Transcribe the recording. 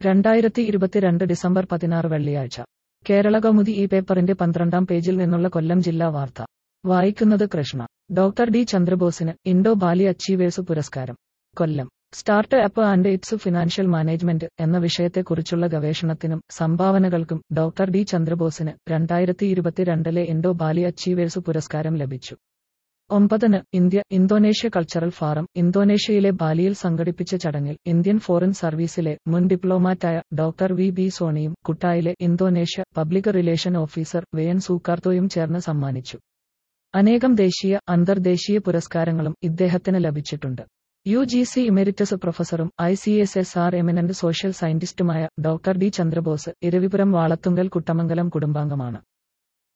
രണ്ടായിരത്തി ഇരുപത്തിരണ്ട് ഡിസംബർ പതിനാറ് വെള്ളിയാഴ്ച കേരള കൗമുദി ഈ പേപ്പറിന്റെ പന്ത്രണ്ടാം പേജിൽ നിന്നുള്ള കൊല്ലം ജില്ലാ വാർത്ത വായിക്കുന്നത് കൃഷ്ണ ഡോക്ടർ ഡി ചന്ദ്രബോസിന് ഇൻഡോ ബാലി അച്ചീവേഴ്സ് പുരസ്കാരം Kollam start up and its financial management എന്ന വിഷയത്തെക്കുറിച്ചുള്ള ഗവേഷണത്തിനും സംഭാവനകൾക്കും ഡോക്ടർ ഡി ചന്ദ്രബോസിന് രണ്ടായിരത്തി ഇരുപത്തിരണ്ടിലെ ഇൻഡോ ബാലി അച്ചീവേഴ്സ് പുരസ്കാരം ലഭിച്ചു ഒമ്പതിന് ഇന്ത്യ ഇന്തോനേഷ്യ കൾച്ചറൽ ഫാറം ഇന്തോനേഷ്യയിലെ ബാലിയിൽ സംഘടിപ്പിച്ച ചടങ്ങിൽ ഇന്ത്യൻ ഫോറിൻ സർവീസിലെ മുൻ ഡിപ്ലോമാറ്റായ ഡോക്ടർ വി ബി സോണിയും കുട്ടായിലെ Indonesia public relation officer Wayan സൂക്കാർത്തോയും ചേർന്ന് സമ്മാനിച്ചു അനേകം ദേശീയ അന്തർദേശീയ പുരസ്കാരങ്ങളും ഇദ്ദേഹത്തിന് ലഭിച്ചിട്ടുണ്ട് യു ജി സി ഇമെരിറ്റസ് പ്രൊഫസറും I C S S R eminent social സയന്റിസ്റ്റുമായ ഡോക്ടർ ഡി ചന്ദ്രബോസ് ഇരവിപുരം വാളത്തുങ്കൽ കുട്ടമംഗലം കുടുംബാംഗമാണ്